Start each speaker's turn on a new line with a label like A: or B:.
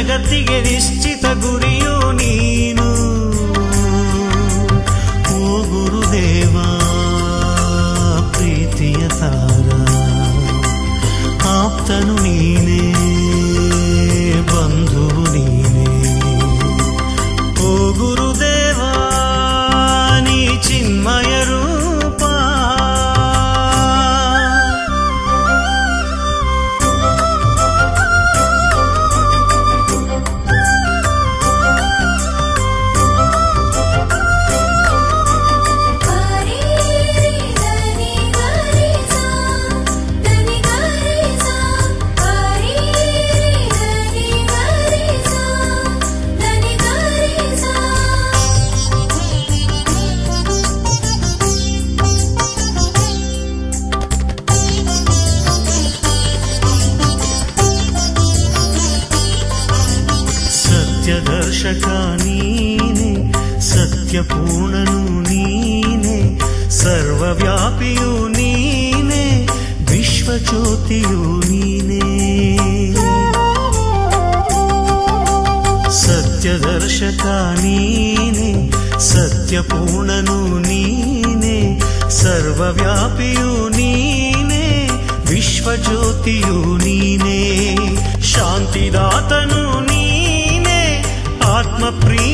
A: ಜಗತ್ತಿಗೆ ನಿಶ್ಚಿತ ಗುರಿಯು ನೀನು ಓ ಗುರುದೇವ ಪ್ರೀತಿಯ ತಾರ ಆಪ್ತನು ನೀನೇ ಬಂಧುವು ನೀನೇ ಓ ಗುರುದೇವ ನೀ ಚಿನ್ಮಯ ರೂಪ
B: ಗಾರಿ ಧನಿ ಗಾರಿ ಸಾ ಧನಿ ಗಾರಿ ಸಾ ಗಾರಿ ಧನಿ ಗಾರಿ ಸಾ ಧನಿ ಗಾರಿ ಸಾ
A: ಸತ್ಯದರ್ಶಕ ನೀನೆ ಸತ್ಯಪೂರ್ಣನು ನೀನೆ ಸರ್ವವ್ಯಾಪಿಯು ನೀನೆ ವಿಶ್ವಜ್ಯೋತಿಯು ನೀನೆ ಸತ್ಯದರ್ಶಕ ನೀನೆ ಸತ್ಯಪೂರ್ಣನು ನೀನೆ ಸರ್ವವ್ಯಾಪಿಯು ನೀನೆ ವಿಶ್ವಜ್ಯೋತಿಯು ನೀನೆ ಶಾಂತಿದಾತನು ನೀನೆ ಆತ್ಮಪ್ರಿಯ